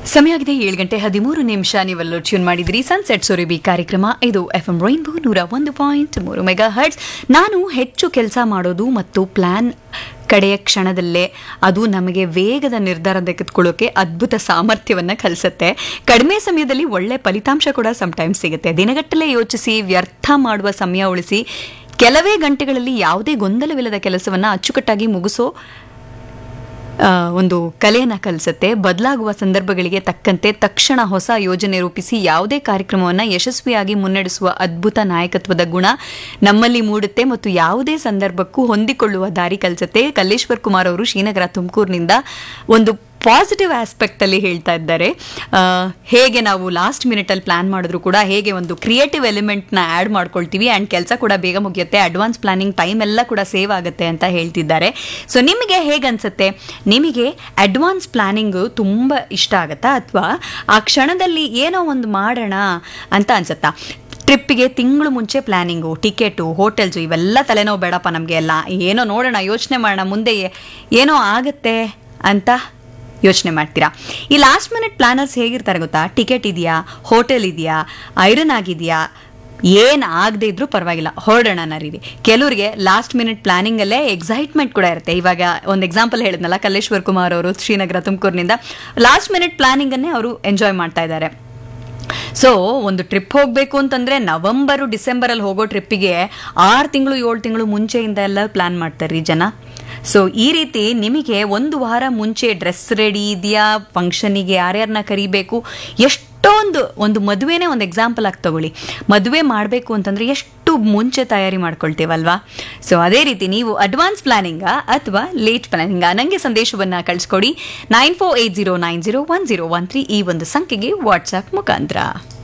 ಸಮಯ ಆಗಿದೆ ಏಳು ಗಂಟೆ ಹದಿಮೂರು ನಿಮಿಷ ನೀವೆಲ್ಲೂ ಟ್ಯೂನ್ ಮಾಡಿದ್ರಿ ಸನ್ಸೆಟ್ ಸುರಿಬಿ ಕಾರ್ಯಕ್ರಮ ಇದು ಎಫ್ ಎಂ ರೈನ್ಬೋ ನೂರ ಒಂದು ಪಾಯಿಂಟ್ ಮೂರು ಮೆಗಾ ಹರ್ಟ್ಸ್ ನಾನು ಹೆಚ್ಚು ಕೆಲಸ ಮಾಡೋದು ಮತ್ತು ಪ್ಲಾನ್ ಕಡೆಯ ಕ್ಷಣದಲ್ಲೇ ಅದು ನಮಗೆ ವೇಗದ ನಿರ್ಧಾರ ತೆಗೆದುಕೊಳ್ಳೋಕೆ ಅದ್ಭುತ ಸಾಮರ್ಥ್ಯವನ್ನು ಕಲಿಸುತ್ತೆ ಕಡಿಮೆ ಸಮಯದಲ್ಲಿ ಒಳ್ಳೆ ಫಲಿತಾಂಶ ಕೂಡ ಸಮಟೈಮ್ಸ್ ಸಿಗುತ್ತೆ ದಿನಗಟ್ಟಲೆ ಯೋಚಿಸಿ ವ್ಯರ್ಥ ಮಾಡುವ ಸಮಯ ಉಳಿಸಿ ಕೆಲವೇ ಗಂಟೆಗಳಲ್ಲಿ ಯಾವುದೇ ಗೊಂದಲವಿಲ್ಲದ ಕೆಲಸವನ್ನು ಅಚ್ಚುಕಟ್ಟಾಗಿ ಮುಗಿಸೋ ಆ, ಒಂದು ಕಲೆಯನ್ನು ಕಲಿಸುತ್ತೆ ಬದಲಾಗುವ ಸಂದರ್ಭಗಳಿಗೆ ತಕ್ಕಂತೆ ತಕ್ಷಣ ಹೊಸ ಯೋಜನೆ ರೂಪಿಸಿ ಯಾವುದೇ ಕಾರ್ಯಕ್ರಮವನ್ನು ಯಶಸ್ವಿಯಾಗಿ ಮುನ್ನಡೆಸುವ ಅದ್ಭುತ ನಾಯಕತ್ವದ ಗುಣ ನಮ್ಮಲ್ಲಿ ಮೂಡುತ್ತೆ ಮತ್ತು ಯಾವುದೇ ಸಂದರ್ಭಕ್ಕೂ ಹೊಂದಿಕೊಳ್ಳುವ ದಾರಿ ಕಲಿಸುತ್ತೆ ಕಲ್ಲೇಶ್ವರ್ ಕುಮಾರ್ ಅವರು ಶ್ರೀನಗರ ತುಮಕೂರಿನಿಂದ ಒಂದು ಪಾಸಿಟಿವ್ ಆಸ್ಪೆಕ್ಟ್ ಅಲ್ಲಿ ಹೇಳ್ತಾ ಇದ್ದಾರೆ ಆ, ಹೇಗೆ ನಾವು ಲಾಸ್ಟ್ ಮಿನಿಟಲ್ಲಿ ಪ್ಲಾನ್ ಮಾಡಿದ್ರು ಕೂಡ ಹೇಗೆ ಒಂದು ಕ್ರಿಯೇಟಿವ್ ಎಲಿಮೆಂಟ್ನ ಆ್ಯಡ್ ಮಾಡ್ಕೊಳ್ತೀವಿ ಆ್ಯಂಡ್ ಕೆಲಸ ಕೂಡ ಬೇಗ ಮುಗಿಯುತ್ತೆ ಅಡ್ವಾನ್ಸ್ ಪ್ಲಾನಿಂಗ್ ಟೈಮ್ ಎಲ್ಲ ಕೂಡ ಸೇವ್ ಆಗುತ್ತೆ ಅಂತ ಹೇಳ್ತಿದ್ದಾರೆ ಸೊ ನಿಮಗೆ ಹೇಗನ್ಸುತ್ತೆ ನಿಮಗೆ ಅಡ್ವಾನ್ಸ್ ಪ್ಲಾನಿಂಗು ತುಂಬ ಇಷ್ಟ ಆಗುತ್ತಾ ಅಥವಾ ಆ ಕ್ಷಣದಲ್ಲಿ ಏನೋ ಒಂದು ಮಾಡೋಣ ಅಂತ ಅನ್ಸುತ್ತಾ ಟ್ರಿಪ್ಪಿಗೆ ತಿಂಗಳು ಮುಂಚೆ ಪ್ಲಾನಿಂಗು ಟಿಕೆಟು ಹೋಟೆಲ್ಸು ಇವೆಲ್ಲ ತಲೆನೋವು ಬೇಡಪ್ಪ ನಮಗೆ ಎಲ್ಲ ಏನೋ ನೋಡೋಣ ಯೋಚನೆ ಮಾಡೋಣ ಮುಂದೆ ಏ- ಏನೋ ಆಗುತ್ತೆ ಅಂತ ಯೋಚನೆ ಮಾಡ್ತೀರಾ ಈ ಲಾಸ್ಟ್ ಮಿನಿಟ್ ಪ್ಲಾನರ್ಸ್ ಹೇಗಿರ್ತಾರೆ ಗೊತ್ತಾ ಟಿಕೆಟ್ ಇದೆಯಾ ಹೋಟೆಲ್ ಇದೆಯಾ ಐರನ್ ಆಗಿದೆಯಾ ಏನು ಆಗದೆ ಇದ್ರೂ ಪರವಾಗಿಲ್ಲ ಹೊರಡೋಣ ನರೀರಿ ಕೆಲವ್ರಿಗೆ ಲಾಸ್ಟ್ ಮಿನಿಟ್ ಪ್ಲಾನಿಂಗಲ್ಲೇ ಎಕ್ಸೈಟ್ಮೆಂಟ್ ಕೂಡ ಇರುತ್ತೆ ಇವಾಗ ಒಂದು ಎಕ್ಸಾಂಪಲ್ ಹೇಳಿದ್ನಲ್ಲ ಕಲ್ಲೇಶ್ವರ್ ಕುಮಾರ್ ಅವರು ಶ್ರೀನಗರ ತುಮಕೂರಿನಿಂದ ಲಾಸ್ಟ್ ಮಿನಿಟ್ ಪ್ಲಾನಿಂಗನ್ನೇ ಅವರು ಎಂಜಾಯ್ ಮಾಡ್ತಾ ಇದ್ದಾರೆ ಸೊ ಒಂದು ಟ್ರಿಪ್ ಹೋಗಬೇಕು ಅಂತಂದ್ರೆ ನವೆಂಬರು ಡಿಸೆಂಬರಲ್ಲಿ ಹೋಗೋ ಟ್ರಿಪ್ಪಿಗೆ ಆರು ತಿಂಗಳು ಏಳು ತಿಂಗಳು ಮುಂಚೆಯಿಂದ ಎಲ್ಲ ಪ್ಲಾನ್ ಮಾಡ್ತಾರೆ ಜನ ಸೊ ಈ ರೀತಿ ನಿಮಗೆ ಒಂದು ವಾರ ಮುಂಚೆ ಡ್ರೆಸ್ ರೆಡಿ ಇದೆಯಾ ಫಂಕ್ಷನಿಗೆ ಯಾರ್ಯಾರನ್ನ ಕರಿಬೇಕು ಎಷ್ಟೊಂದು ಒಂದು ಮದುವೆನೇ ಒಂದು ಎಕ್ಸಾಂಪಲ್ ಆಗಿ ತಗೊಳ್ಳಿ ಮದುವೆ ಮಾಡಬೇಕು ಅಂತಂದ್ರೆ ಎಷ್ಟು ಮುಂಚೆ ತಯಾರಿ ಮಾಡ್ಕೊಳ್ತೇವಲ್ವಾ ಸೊ ಅದೇ ರೀತಿ ನೀವು ಅಡ್ವಾನ್ಸ್ ಪ್ಲಾನಿಂಗಾ ಅಥವಾ ಲೇಟ್ ಪ್ಲಾನಿಂಗಾ ನನಗೆ ಸಂದೇಶವನ್ನು ಕಳಿಸ್ಕೊಡಿ nine four eight zero nine zero one zero one three ಈ ಒಂದು ಸಂಖ್ಯೆಗೆ ವಾಟ್ಸ್ಆ್ಯಪ್ ಮುಖಾಂತರ